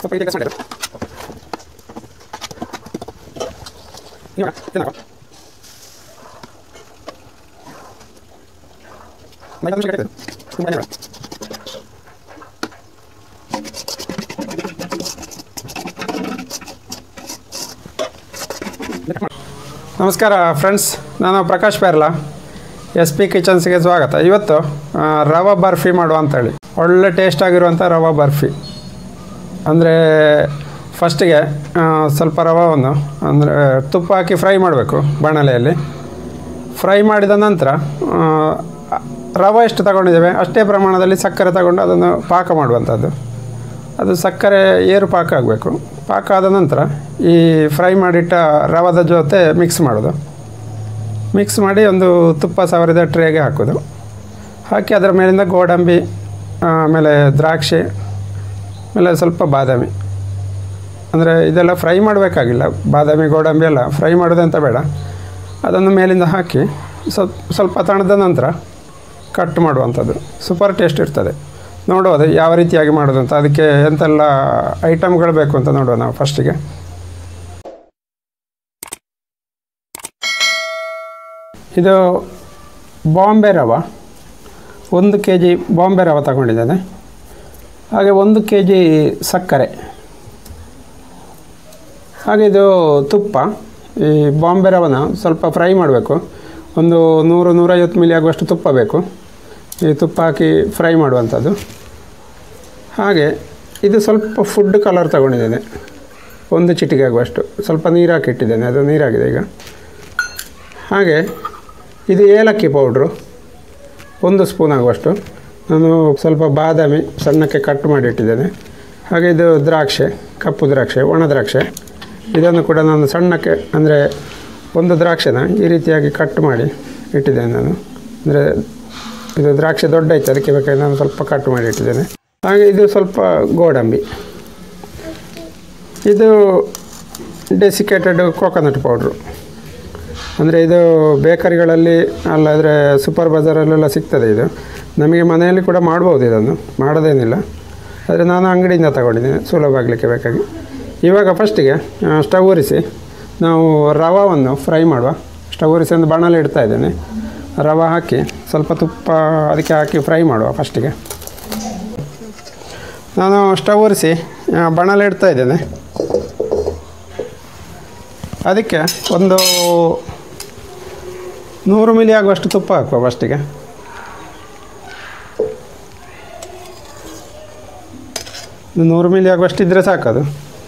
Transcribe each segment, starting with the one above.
ಸ್ವಲ್ಪ ಇದಕ್ಕೆ ಮಾಡಿದ್ರು ನೀವು ತಿನ್ನಕ ಮೈದಾ ನಿಮಿಷ ಕಟ್ಟಿದ್ದು ತುಂಬ ಏನಿಲ್ಲ ನಮಸ್ಕಾರ ಫ್ರೆಂಡ್ಸ್ ನಾನು ಪ್ರಕಾಶ್ ಪೇರ್ಲ ಎಸ್ ಪಿ ಕಿಚನ್ಸ್ಗೆ ಸ್ವಾಗತ ಇವತ್ತು ಆ, ರವಾ ಬರ್ಫಿ ಮಾಡುವ ಅಂತೇಳಿ ಒಳ್ಳೆ ಟೇಸ್ಟ್ ಆಗಿರುವಂಥ ರವಾ ಬರ್ಫಿ ಅಂದರೆ ಫಸ್ಟಿಗೆ ಆ, ಸ್ವಲ್ಪ ರವಾವನ್ನು ಅಂದರೆ ತುಪ್ಪ ಹಾಕಿ ಫ್ರೈ ಮಾಡಬೇಕು ಬಾಣಲೆಯಲ್ಲಿ ಫ್ರೈ ಮಾಡಿದ ನಂತರ ಆ, ರವೆ ಎಷ್ಟು ತಗೊಂಡಿದ್ದೇವೆ ಅಷ್ಟೇ ಪ್ರಮಾಣದಲ್ಲಿ ಸಕ್ಕರೆ ತಗೊಂಡು ಅದನ್ನು ಪಾಕ ಮಾಡುವಂಥದ್ದು ಅದು ಸಕ್ಕರೆ ಏರು ಪಾಕ ಆಗಬೇಕು ಪಾಕ ಆದ ನಂತರ ಈ ಫ್ರೈ ಮಾಡಿಟ್ಟ ರವದ ಜೊತೆ ಮಿಕ್ಸ್ ಮಾಡೋದು ಮಿಕ್ಸ್ ಮಾಡಿ ಒಂದು ತುಪ್ಪ ಸವರಿದ ಟ್ರೇಗೆ ಹಾಕೋದು ಹಾಕಿ ಅದರ ಮೇಲಿಂದ ಗೋಡಂಬಿ ಆಮೇಲೆ ದ್ರಾಕ್ಷಿ ಆಮೇಲೆ ಸ್ವಲ್ಪ ಬಾದಾಮಿ ಅಂದರೆ ಇದೆಲ್ಲ ಫ್ರೈ ಮಾಡಬೇಕಾಗಿಲ್ಲ ಬಾದಾಮಿ ಗೋಡಂಬಿ ಎಲ್ಲ ಫ್ರೈ ಮಾಡೋದಂತ ಬೇಡ ಅದನ್ನು ಮೇಲಿಂದ ಹಾಕಿ ಸ್ವಲ್ಪ ಸ್ವಲ್ಪ ತಣದ ನಂತರ ಕಟ್ ಮಾಡುವಂಥದ್ದು ಸೂಪರ್ ಟೇಸ್ಟ್ ಇರ್ತದೆ ನೋಡುವುದು ಯಾವ ರೀತಿಯಾಗಿ ಮಾಡೋದು ಅಂತ ಅದಕ್ಕೆ ಎಂತೆಲ್ಲ ಐಟಮ್ಗಳು ಬೇಕು ಅಂತ ನೋಡುವ ನಾವು ಫಸ್ಟಿಗೆ ಇದು ಬಾಂಬೆ ರವ ಒಂದು ಕೆ ಜಿ ಬಾಂಬೆ ರವ ತಗೊಂಡಿದ್ದೇನೆ ಹಾಗೆ ಒಂದು ಕೆ ಜಿ ಸಕ್ಕರೆ ಹಾಗೆ ಇದು ತುಪ್ಪ ಈ ಬಾಂಬೆ ರವನ ಸ್ವಲ್ಪ ಫ್ರೈ ಮಾಡಬೇಕು ಒಂದು ನೂರು ನೂರೈವತ್ತು ಮಿಲಿ ಆಗುವಷ್ಟು ತುಪ್ಪ ಬೇಕು ಈ ತುಪ್ಪ ಹಾಕಿ ಫ್ರೈ ಮಾಡುವಂಥದ್ದು ಹಾಗೆ ಇದು ಸ್ವಲ್ಪ ಫುಡ್ ಕಲರ್ ತಗೊಂಡಿದ್ದೇನೆ ಒಂದು ಚಿಟಿಕೆ ಆಗುವಷ್ಟು ಸ್ವಲ್ಪ ನೀರು ಹಾಕಿ ಇಟ್ಟಿದ್ದೇನೆ ಅದು ನೀರಾಗಿದೆ ಈಗ ಹಾಗೆ ಇದು ಏಲಕ್ಕಿ ಪೌಡ್ರು ಒಂದು ಸ್ಪೂನ್ ಆಗುವಷ್ಟು ನಾನು ಸ್ವಲ್ಪ ಬಾದಾಮಿ ಸಣ್ಣಕ್ಕೆ ಕಟ್ ಮಾಡಿ ಇಟ್ಟಿದ್ದೇನೆ ಹಾಗೆ ಇದು ದ್ರಾಕ್ಷೆ ಕಪ್ಪು ದ್ರಾಕ್ಷೆ ಒಣ ದ್ರಾಕ್ಷೆ ಇದನ್ನು ಕೂಡ ನಾನು ಸಣ್ಣಕ್ಕೆ ಅಂದರೆ ಒಂದು ದ್ರಾಕ್ಷೆನ ಈ ರೀತಿಯಾಗಿ ಕಟ್ ಮಾಡಿ ಇಟ್ಟಿದ್ದೇನೆ ನಾನು ಅಂದರೆ ಇದು ದ್ರಾಕ್ಷೆ ದೊಡ್ಡ ಐತೆ ಅದಕ್ಕೆ ಬೇಕಾಗಿ ನಾನು ಸ್ವಲ್ಪ ಕಟ್ ಮಾಡಿ ಇಟ್ಟಿದ್ದೇನೆ ಹಾಗೆ ಇದು ಸ್ವಲ್ಪ ಗೋಡಂಬಿ ಇದು ಡೆಸಿಕೇಟೆಡ್ ಕೋಕೋನಟ್ ಪೌಡ್ರು ಅಂದರೆ ಇದು ಬೇಕರಿಗಳಲ್ಲಿ ಅಲ್ಲಾದರೆ ಸೂಪರ್ ಬಜಾರಲ್ಲೆಲ್ಲ ಸಿಗ್ತದೆ ಇದು ನಮಗೆ ಮನೆಯಲ್ಲಿ ಕೂಡ ಮಾಡ್ಬೋದು ಇದನ್ನು ಮಾಡೋದೇನಿಲ್ಲ ಆದರೆ ನಾನು ಅಂಗಡಿಯಿಂದ ತಗೊಂಡಿದ್ದೀನಿ ಸುಲಭ ಆಗಲಿಕ್ಕೆ ಬೇಕಾಗಿ ಇವಾಗ ಫಸ್ಟಿಗೆ ಸ್ಟವ್ ಉರಿಸಿ ನಾವು ರವಾವನ್ನು ಫ್ರೈ ಮಾಡುವ ಸ್ಟವ್ ಉರಿಸಿ ಒಂದು ಬಾಣಲೆ ಇಡ್ತಾ ಇದ್ದೇನೆ ರವೆ ಹಾಕಿ ಸ್ವಲ್ಪ ತುಪ್ಪ ಅದಕ್ಕೆ ಹಾಕಿ ಫ್ರೈ ಮಾಡುವ ಫಸ್ಟಿಗೆ ನಾನು ಸ್ಟವ್ ಉರಿಸಿ ಆ, ಬಾಣಲೆ ಇಡ್ತಾ ಇದ್ದೇನೆ ಅದಕ್ಕೆ ಒಂದು ನೂರು ಮಿಲಿ ಆಗುವಷ್ಟು ತುಪ್ಪ ಹಾಕುವ ಫಸ್ಟಿಗೆ ಒಂದು ನೂರು ಮಿಲಿ ಆಗುವಷ್ಟು ಇದ್ದರೆ ಸಾಕದು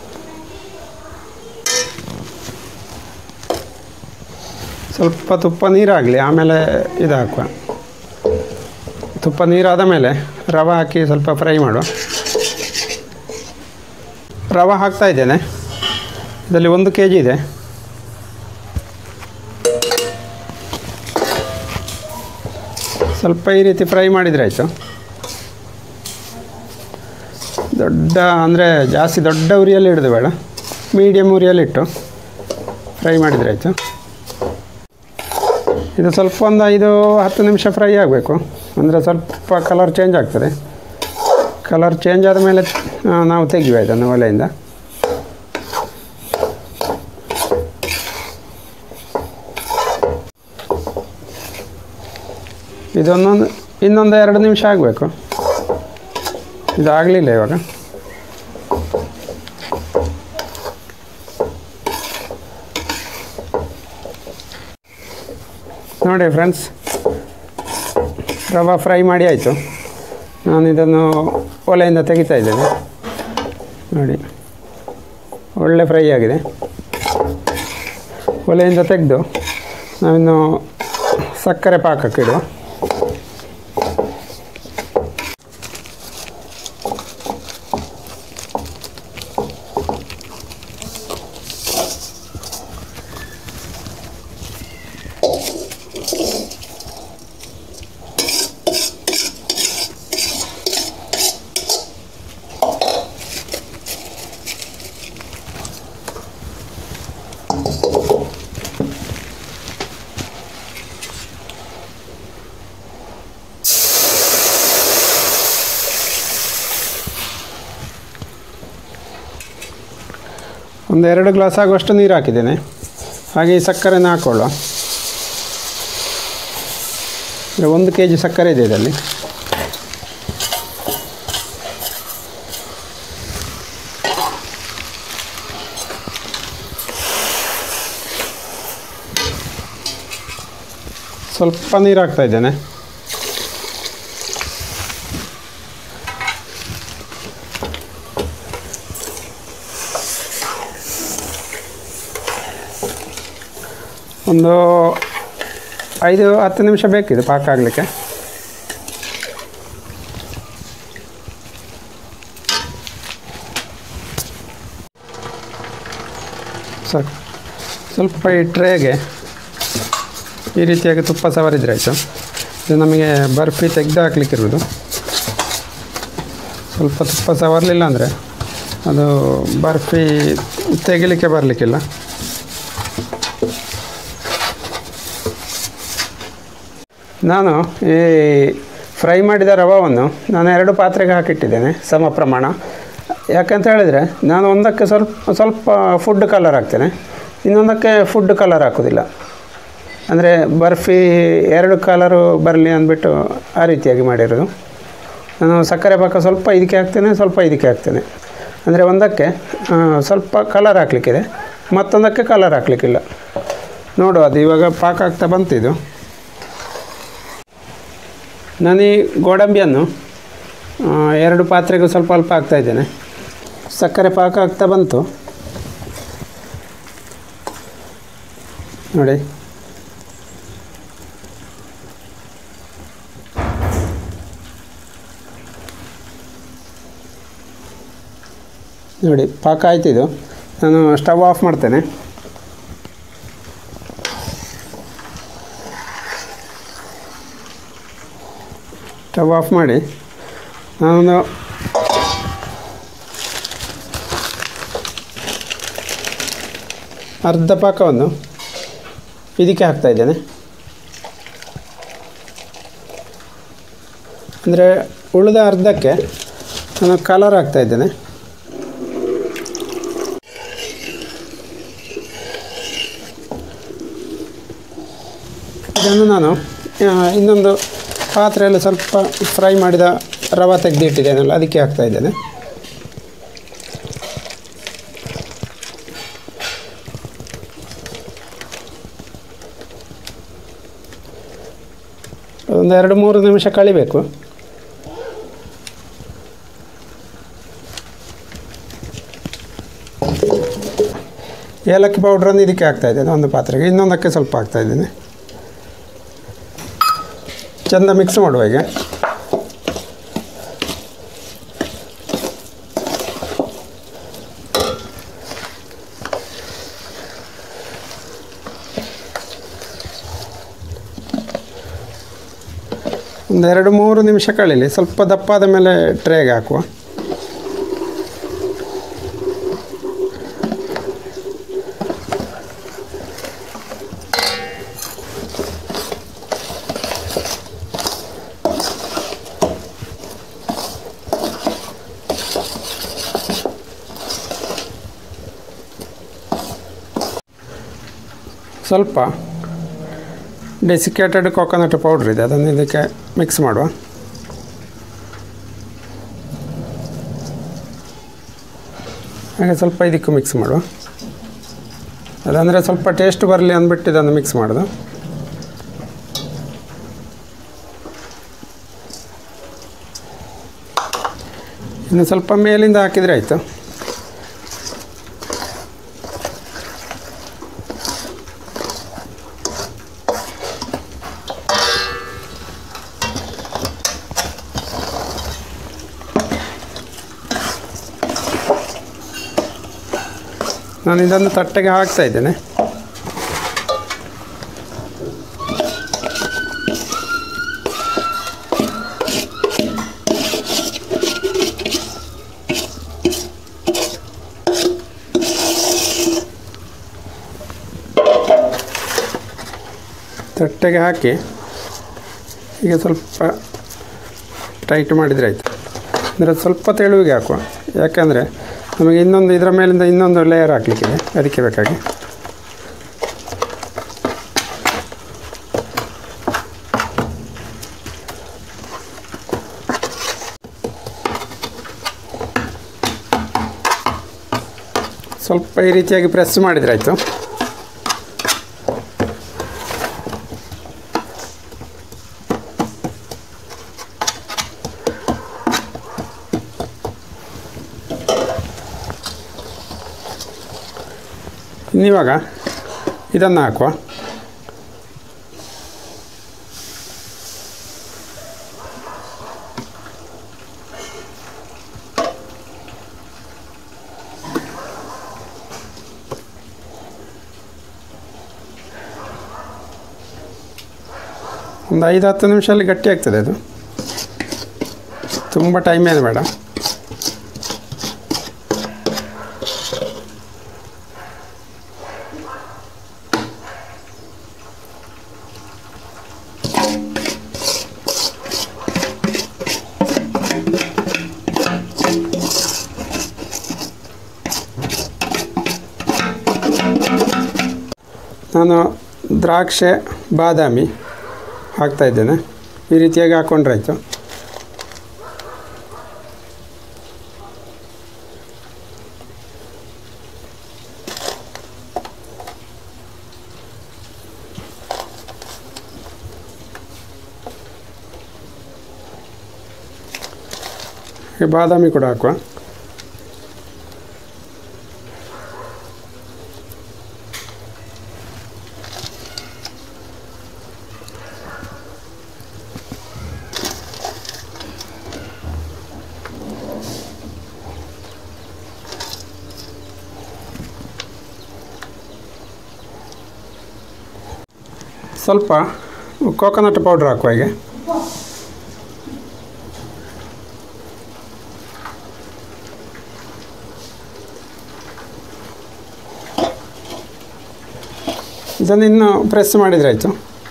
ಸ್ವಲ್ಪ ತುಪ್ಪ ನೀರಾಗಲಿ ಆಮೇಲೆ ಇದು ಹಾಕುವ ತುಪ್ಪ ನೀರಾದ ಮೇಲೆ ರವೆ ಹಾಕಿ ಸ್ವಲ್ಪ ಫ್ರೈ ಮಾಡುವ ರವೆ ಹಾಕ್ತಾ ಇದ್ದೇನೆ ಇದರಲ್ಲಿ ಒಂದು ಕೆ ಜಿ ಇದೆ ಸ್ವಲ್ಪ ಈ ರೀತಿ ಫ್ರೈ ಮಾಡಿದರೆ ಆಯಿತು ದೊಡ್ಡ ಅಂದರೆ ಜಾಸ್ತಿ ದೊಡ್ಡ ಉರಿಯಲ್ಲಿ ಹಿಡಿದು ಬೇಡ ಮೀಡಿಯಮ್ ಉರಿಯಲ್ಲಿ ಇಟ್ಟು ಫ್ರೈ ಮಾಡಿದರೆ ಆಯಿತು ಇದು ಸ್ವಲ್ಪ ಒಂದು ಐದು ಹತ್ತು ನಿಮಿಷ ಫ್ರೈ ಆಗಬೇಕು ಅಂದರೆ ಸ್ವಲ್ಪ ಕಲರ್ ಚೇಂಜ್ ಆಗ್ತದೆ ಕಲರ್ ಚೇಂಜ್ ಆದ ಮೇಲೆ ಆ, ನಾವು ತೆಗಿವೆ ಇದನ್ನು ಒಲೆಯಿಂದ ಇದೊಂದೊಂದು ಇನ್ನೊಂದು ಎರಡು ನಿಮಿಷ ಆಗಬೇಕು ಇದಾಗಲಿಲ್ಲ ಇವಾಗ ನೋಡಿ ಫ್ರೆಂಡ್ಸ್ ರವೆ ಫ್ರೈ ಮಾಡಿ ಆಯಿತು ನಾನು ಇದನ್ನು ಒಲೆಯಿಂದ ತೆಗಿತಾ ಇದ್ದೇನೆ ನೋಡಿ ಒಳ್ಳೆ ಫ್ರೈ ಆಗಿದೆ ಒಲೆಯಿಂದ ತೆಗೆದು ನಾವಿನ್ನು ಸಕ್ಕರೆ ಪಾಕಕ್ಕಿಡುವ ಒಂದು ಎರಡು ಗ್ಲಾಸ್ ಆಗುವಷ್ಟು ನೀರು ಹಾಕಿದ್ದೇನೆ ಹಾಗೆ ಈ ಸಕ್ಕರೆನ ಹಾಕೊಳ್ಳುವ ಅಂದರೆ ಒಂದು ಕೆ ಜಿ ಸಕ್ಕರೆ ಇದೆ ಇದರಲ್ಲಿ ಸ್ವಲ್ಪ ನೀರು ಹಾಕ್ತಾ ಇದ್ದೇನೆ ಒಂದು ಐದು ಹತ್ತು ನಿಮಿಷ ಬೇಕಿದೆ ಪಾಕ ಆಗಲಿಕ್ಕೆ ಸರ್ ಸ್ವಲ್ಪ ಈ ಟ್ರೇಗೆ ಈ ರೀತಿಯಾಗಿ ತುಪ್ಪ ಸವರಿದ್ರೆ ಆಯಿತು ಇದು ನಮಗೆ ಬರ್ಫಿ ತೆಗೆದು ಹಾಕ್ಲಿಕ್ಕಿರೋದು ಸ್ವಲ್ಪ ತುಪ್ಪ ಸವರಲಿಲ್ಲ ಅಂದರೆ ಅದು ಬರ್ಫಿ ತೆಗಿಲಿಕ್ಕೆ ಬರಲಿಕ್ಕಿಲ್ಲ ನಾನು ಈ ಫ್ರೈ ಮಾಡಿದ ರವವನ್ನು ನಾನು ಎರಡು ಪಾತ್ರೆಗೆ ಹಾಕಿಟ್ಟಿದ್ದೇನೆ ಸಮ ಪ್ರಮಾಣ ಯಾಕಂತ ಹೇಳಿದರೆ ನಾನು ಒಂದಕ್ಕೆ ಸ್ವಲ್ಪ ಸ್ವಲ್ಪ ಫುಡ್ ಕಲರ್ ಹಾಕ್ತೇನೆ ಇನ್ನೊಂದಕ್ಕೆ ಫುಡ್ ಕಲರ್ ಹಾಕೋದಿಲ್ಲ ಅಂದರೆ ಬರ್ಫಿ ಎರಡು ಕಲರು ಬರಲಿ ಅಂದ್ಬಿಟ್ಟು ಆ ರೀತಿಯಾಗಿ ಮಾಡಿರೋದು ನಾನು ಸಕ್ಕರೆ ಪಾಕ ಸ್ವಲ್ಪ ಇದಕ್ಕೆ ಹಾಕ್ತೇನೆ ಸ್ವಲ್ಪ ಇದಕ್ಕೆ ಹಾಕ್ತೇನೆ ಅಂದರೆ ಒಂದಕ್ಕೆ ಆ, ಸ್ವಲ್ಪ ಕಲರ್ ಹಾಕಲಿಕ್ಕಿದೆ ಮತ್ತೊಂದಕ್ಕೆ ಕಲರ್ ಹಾಕಲಿಕ್ಕಿಲ್ಲ ನೋಡು ಅದು ಇವಾಗ ಪಾಕ ಆಗ್ತಾ ಬಂತಿದ್ದು ನಾನು ಈ ಗೋಡಂಬಿಯನ್ನು ಆ, ಎರಡು ಪಾತ್ರೆಗೂ ಸ್ವಲ್ಪ ಅಲ್ಪ ಹಾಕ್ತಾ ಇದ್ದೇನೆ ಸಕ್ಕರೆ ಪಾಕ ಆಗ್ತಾ ಬಂತು ನೋಡಿ ನೋಡಿ ಪಾಕ ಆಯ್ತಿದು ನಾನು ಸ್ಟವ್ ಆಫ್ ಮಾಡ್ತೇನೆ ಸ್ಟವ್ ಆಫ್ ಮಾಡಿ ನಾನೊಂದು ಅರ್ಧ ಪಾಕವನ್ನು ಇದಕ್ಕೆ ಹಾಕ್ತಾ ಇದ್ದೇನೆ ಅಂದರೆ ಉಳಿದ ಅರ್ಧಕ್ಕೆ ನಾನು ಕಲರ್ ಹಾಕ್ತಾ ಇದ್ದೇನೆ ಇದನ್ನು ನಾನು ಆ, ಇನ್ನೊಂದು ಪಾತ್ರೆಯಲ್ಲಿ ಸ್ವಲ್ಪ ಫ್ರೈ ಮಾಡಿದ ರವೆ ತೆಗೆದಿಟ್ಟಿದ್ದೇನಲ್ಲ ಅದಕ್ಕೆ ಹಾಕ್ತಾ ಇದ್ದೇನೆ ಒಂದು ಎರಡು ಮೂರು ನಿಮಿಷ ಕಳಿಬೇಕು ಏಲಕ್ಕಿ ಪೌಡ್ರನ್ನು ಇದಕ್ಕೆ ಹಾಕ್ತಾ ಇದ್ದೇನೆ ಒಂದು ಪಾತ್ರೆಗೆ ಇನ್ನೊಂದಕ್ಕೆ ಸ್ವಲ್ಪ ಹಾಕ್ತಾ ಇದ್ದೇನೆ ಚೆಂದ ಮಿಕ್ಸ್ ಮಾಡುವ ಈಗ ಒಂದು ಎರಡು ಮೂರು ನಿಮಿಷ ಕಳೀಲಿ ಸ್ವಲ್ಪ ದಪ್ಪಾದ ಮೇಲೆ ಟ್ರೇಗೆ ಹಾಕುವ ಸ್ವಲ್ಪ ಡೆಸಿಕೇಟೆಡ್ ಕೊಕೊನಟ್ ಪೌಡ್ರ್ ಇದೆ ಅದನ್ನು ಇದಕ್ಕೆ ಮಿಕ್ಸ್ ಮಾಡುವ ಹಾಗೆ ಸ್ವಲ್ಪ ಇದಕ್ಕೂ ಮಿಕ್ಸ್ ಮಾಡುವ ಅದಂದರೆ ಸ್ವಲ್ಪ ಟೇಸ್ಟ್ ಬರಲಿ ಅಂದ್ಬಿಟ್ಟು ಇದನ್ನು ಮಿಕ್ಸ್ ಮಾಡೋದು ಇನ್ನು ಸ್ವಲ್ಪ ಮೇಲಿಂದ ಹಾಕಿದರೆ ಆಯಿತು ನಾನು ಇದನ್ನು ತಟ್ಟೆಗೆ ಹಾಕ್ತಾ ಇದ್ದೇನೆ ತಟ್ಟೆಗೆ ಹಾಕಿ ಈಗ ಸ್ವಲ್ಪ ಟೈಟ್ ಮಾಡಿದರೆ ಆಯಿತು ಅಂದರೆ ಸ್ವಲ್ಪ ತೆಳುವಿಗೆ ಹಾಕುವ ಯಾಕಂದರೆ ನಮಗೆ ಇನ್ನೊಂದು ಇದರ ಮೇಲಿಂದ ಇನ್ನೊಂದು ಲೇಯರ್ ಹಾಕಲಿಕ್ಕಿದೆ ಅದಕ್ಕೆ ಬೇಕಾಗಿ ಸ್ವಲ್ಪ ಈ ರೀತಿಯಾಗಿ ಪ್ರೆಸ್ ಮಾಡಿದ್ರೆ ಆಯಿತು ಇನ್ನಿವಾಗ ಇದನ್ನು ಹಾಕುವ ಒಂದು ಐದು ಹತ್ತು ನಿಮಿಷದಲ್ಲಿ ಗಟ್ಟಿ ಆಗ್ತದೆ ಅದು ತುಂಬ ಟೈಮ್ ಏನು ಬೇಡ ನಾನು ದ್ರಾಕ್ಷೆ ಬಾದಾಮಿ ಹಾಕ್ತಾ ಇದ್ದೇನೆ ಈ ರೀತಿಯಾಗಿ ಹಾಕ್ಕೊಂಡ್ರೆ ಆಯಿತು ಈ ಬಾದಾಮಿ ಕೂಡ ಹಾಕುವ ಸ್ವಲ್ಪ ಕೋಕೋನಟ್ ಪೌಡ್ರ್ ಹಾಕುವ ಹೀಗೆ ಇದನ್ನು ಇನ್ನು ಪ್ರೆಸ್ ಮಾಡಿದರೆ ಆಯಿತು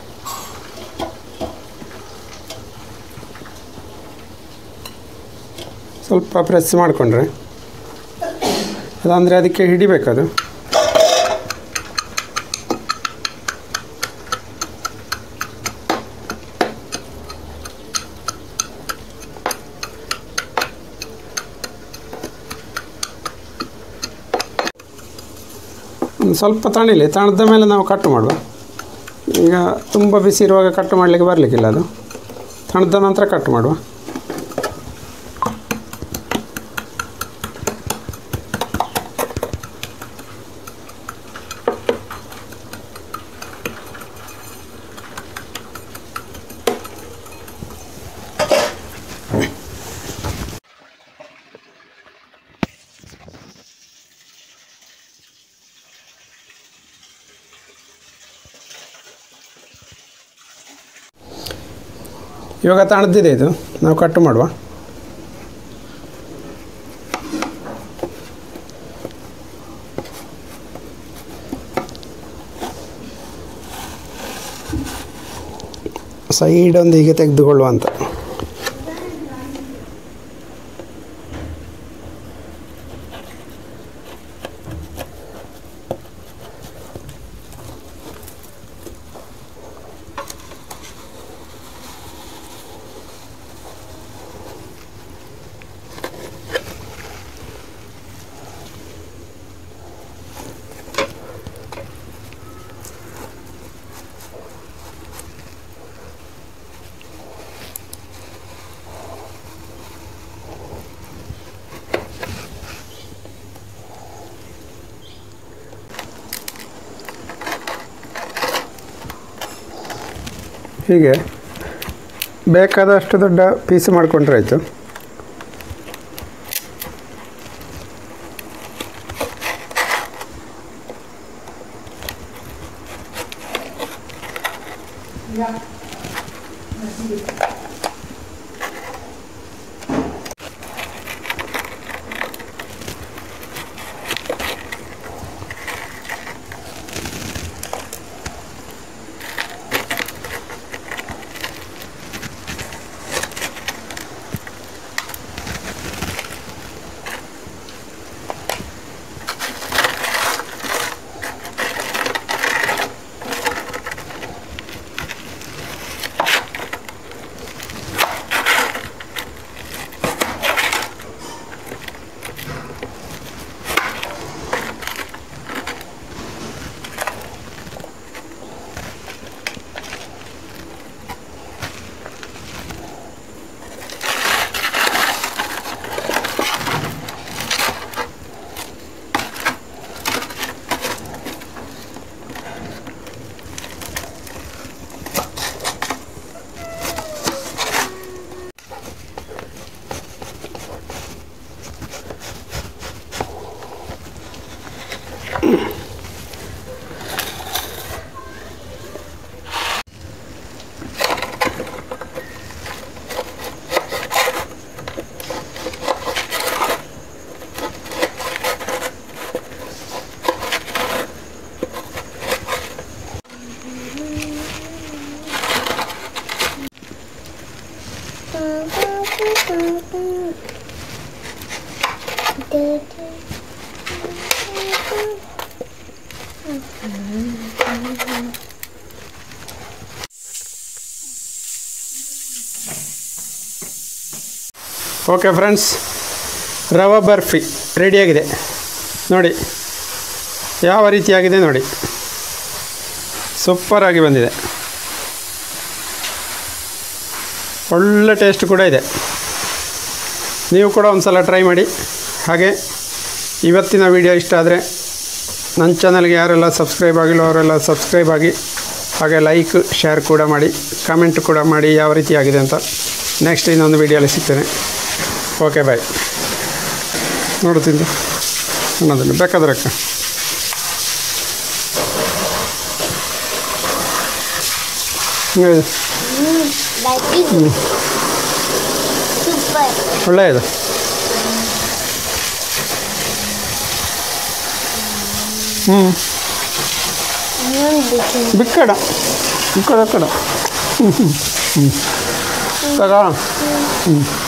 ಸ್ವಲ್ಪ ಪ್ರೆಸ್ ಮಾಡಿಕೊಂಡ್ರೆ ಅದಂದರೆ ಅದಕ್ಕೆ ಹಿಡಿಬೇಕದು ಒಂದು ಸ್ವಲ್ಪ ತಣಿಲಿ ತಣದ ಮೇಲೆ ನಾವು ಕಟ್ ಮಾಡುವ ಈಗ ತುಂಬ ಬಿಸಿ ಇರುವಾಗ ಕಟ್ ಮಾಡಲಿಕ್ಕೆ ಬರಲಿಕ್ಕಿಲ್ಲ ಅದು ತಣದ ನಂತರ ಕಟ್ ಮಾಡುವ ಇವಾಗ ತಣದಿದೆ ಇದು ನಾವು ಕಟ್ ಮಾಡುವ ಸೈಡ್ ಒಂದು ಹೀಗೆ ತೆಗೆದುಕೊಳ್ಳುವ ಅಂತ ಹೀಗೆ ಬೇಕಾದಷ್ಟು ದೊಡ್ಡ ಪೀಸ್ ಮಾಡಿಕೊಂಡ್ರೆ ಆಯಿತು ಓಕೆ ಫ್ರೆಂಡ್ಸ್ ರವಾ ಬರ್ಫಿ ರೆಡಿಯಾಗಿದೆ ನೋಡಿ ಯಾವ ರೀತಿಯಾಗಿದೆ ನೋಡಿ ಸೂಪರಾಗಿ ಬಂದಿದೆ ಒಳ್ಳೆ ಟೇಸ್ಟ್ ಕೂಡ ಇದೆ ನೀವು ಕೂಡ ಒಂದು ಸಲ ಟ್ರೈ ಮಾಡಿ ಹಾಗೆ ಇವತ್ತಿನ ವಿಡಿಯೋ ಇಷ್ಟ ಆದರೆ ನನ್ನ ಚಾನಲ್ಗೆ ಯಾರೆಲ್ಲ ಸಬ್ಸ್ಕ್ರೈಬ್ ಆಗಿಲ್ಲ ಅವರೆಲ್ಲ ಸಬ್ಸ್ಕ್ರೈಬ್ ಆಗಿ ಹಾಗೆ ಲೈಕ್ ಶೇರ್ ಕೂಡ ಮಾಡಿ ಕಮೆಂಟ್ ಕೂಡ ಮಾಡಿ ಯಾವ ರೀತಿ ಆಗಿದೆ ಅಂತ ನೆಕ್ಸ್ಟ್ ಇನ್ನೊಂದು ವಿಡಿಯೋಲಿ ಸಿಗ್ತೇನೆ ಓಕೆ ಬಾಯ್ ನೋಡು ತಿಂದು ಅನ್ನೋದಿಲ್ಲ ಬೇಕಾದ್ರೆ ಅಕ್ಕ ಹಿಂಗೆ ಸೂಪರ್ ಒಳ್ಳೆಯದು ಹ್ಞೂ ಇನ್ನೊಂದು ಬಿಕ್ಕಡ ಬಿಕ್ಕಡ ಕಡ ಹ್ಞೂ ಹ್ಞೂ ಹ್ಞೂ ತಗ ಹ್ಞೂ